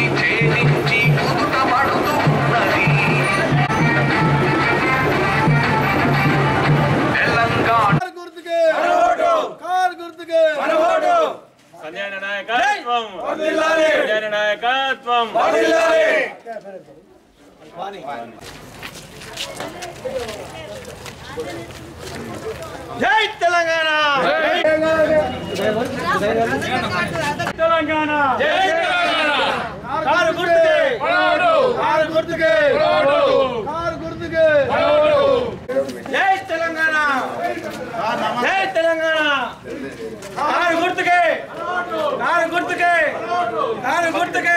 మది ఛేదించి కుదుట పడుతున్నది తెలంగాణ గుర్తుకే కారు గుర్తుకే సంజయన నాయకత్వం సంజయన నాయకత్వం జై తెలంగాణ తెలంగాణ జై తెలంగాణ కారు గుర్తుకే కారు గుర్తుకే కారు గుర్తుకే జై తెలంగాణ జై తెలంగాణ కారు గుర్తుకే కారు గుర్తుకే కారు గుర్తుకే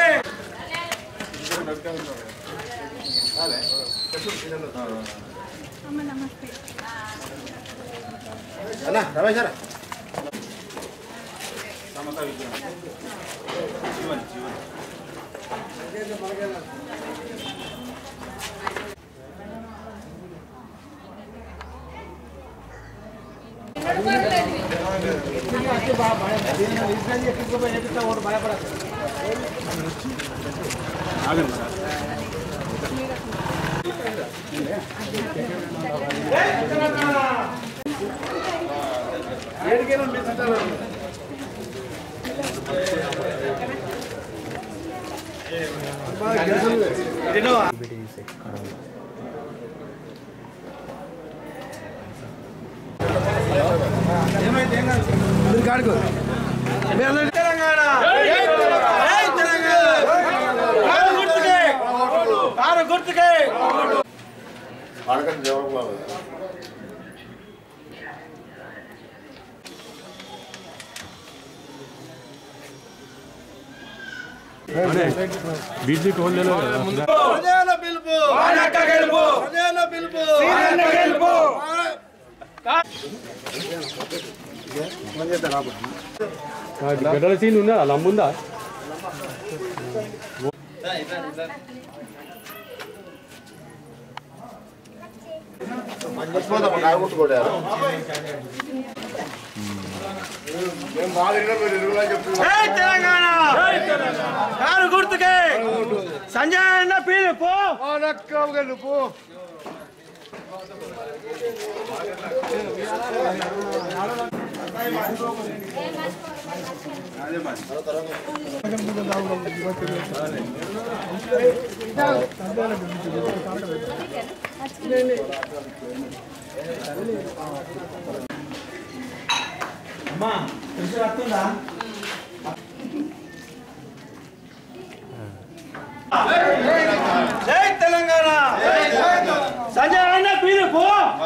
తెలంగాణ జై తెలంగాణ కారు గుర్తుకే కారు గుర్తుకే ప్రజల పిలుపు వానక్క గెలుపు ప్రజల పిలుపు వానక్క గెలుపు గడ్డల సీన్ ఉందా లమ్ముందా జై తెలంగాణ కారు గుర్తుకే సంజయ్ అన్న పిలుపు అమ్మా తెలుసు వస్తుందా జై తెలంగాణ సంజయ్ అన్న పిలుపు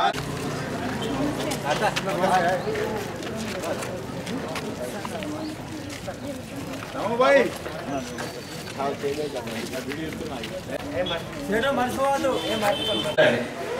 చెడు మర్చిపోవద్దు ఏం మర్చిపోవద్దు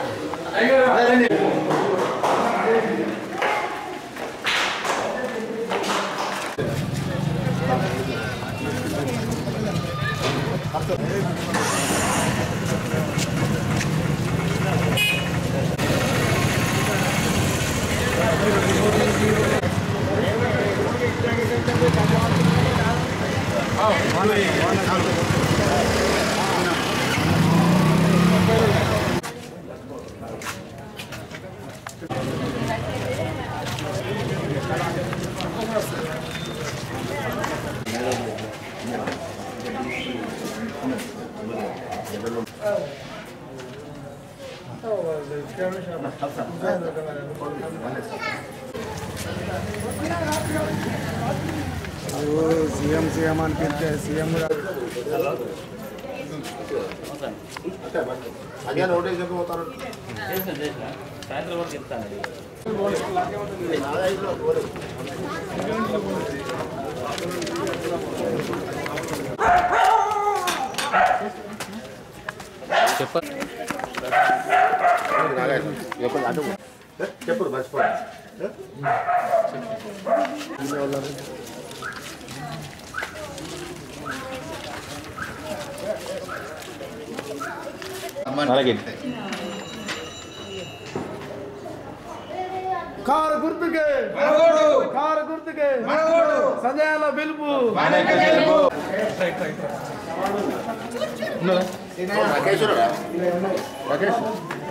సీఎం సీఎం అని పిలిచే సీఎం చెప్పుడు మర్చిపో కారు గుర్తుకే కారు గుర్తుకే సంజయాల పిలుపు రాకేష్ రాకేష్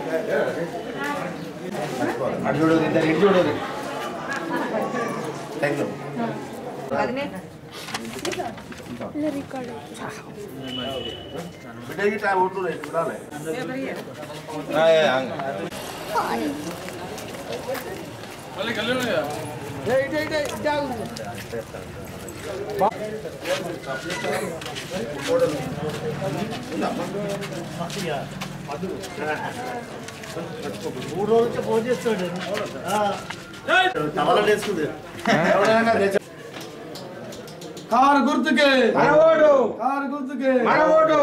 అటు చూడదు ఇద్దరు ఇటు చూడదు థ్యాంక్ యూ బిడ్డకి ఇట్లా ఓట్లు చూడాలి మూడు రోజులు ఫోన్ చేస్తాడు కారు గుర్తుకే మన ఓటు కారు గుర్తుకే మన ఓటు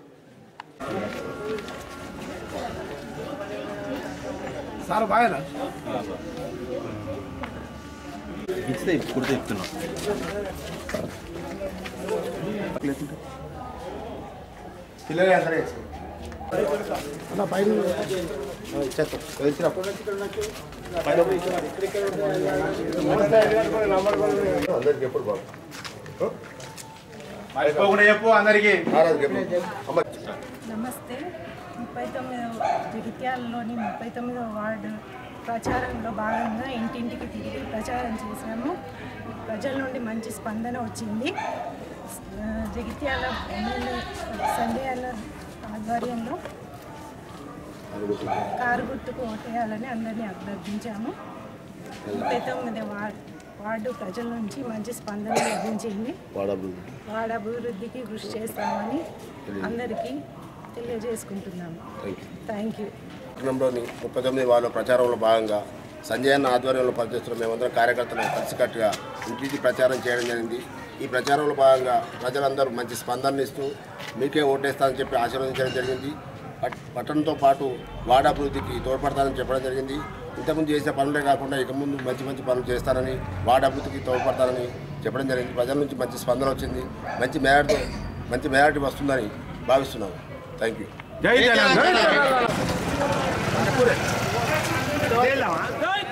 సార్ బాయనా పిల్లలు అందరూ అన్న పైన చేస్తాం వచ్చిన అందరికి ఎప్పుడు బాబు మర్చిపోకుండా చెప్పు అందరికి నారాజుకి ఎప్పుడు అమ్మ నమస్తే ముప్పై తొమ్మిదవ జగిత్యాలలోని ముప్పై తొమ్మిదవ వార్డు ప్రచారంలో భాగంగా ఇంటింటికి తిరిగి ప్రచారం చేశాము ప్రజల నుండి మంచి స్పందన వచ్చింది ఆ, జగిత్యాల ఎమ్మెల్యే సంజయ్ అన్న ఆధ్వర్యంలో కారు గుర్తుకు ఓటేయాలని అందరినీ అభ్యర్థించాము ముప్పై తొమ్మిది వార్డు వార్డు ప్రజల నుంచి మంచి స్పందన లభించింది వాడబుద్ధి వార్డు అభివృద్ధికి కృషి చేస్తామని అందరికీ తెలియజేసుకుంటున్నాము థ్యాంక్ యూ పట్టణంలోని ముప్పై తొమ్మిది వాళ్ళ ప్రచారంలో భాగంగా సంజయ్ అన్న ఆధ్వర్యంలో పనిచేస్తున్న మేమందరం కార్యకర్తలు కలిసికట్టుగా ఇంటింటి ప్రచారం చేయడం జరిగింది ఈ ప్రచారంలో భాగంగా ప్రజలందరూ మంచి స్పందన ఇస్తూ మీకే ఓటేస్తానని చెప్పి ఆశీర్వదించడం జరిగింది పట్- పట్టణంతో పాటు వార్డాభివృద్ధికి తోడ్పడతానని చెప్పడం జరిగింది ఇంతకుముందు చేసే పనులే కాకుండా ఇక ముందు మంచి మంచి పనులు చేస్తానని వార్డాభివృద్ధికి తోడ్పడతానని చెప్పడం జరిగింది ప్రజల నుంచి మంచి స్పందన వచ్చింది మంచి మేరతో మంచి మేరటి వస్తుందని భావిస్తున్నాను థ్యాంక్ యూ జై తెలంగాణ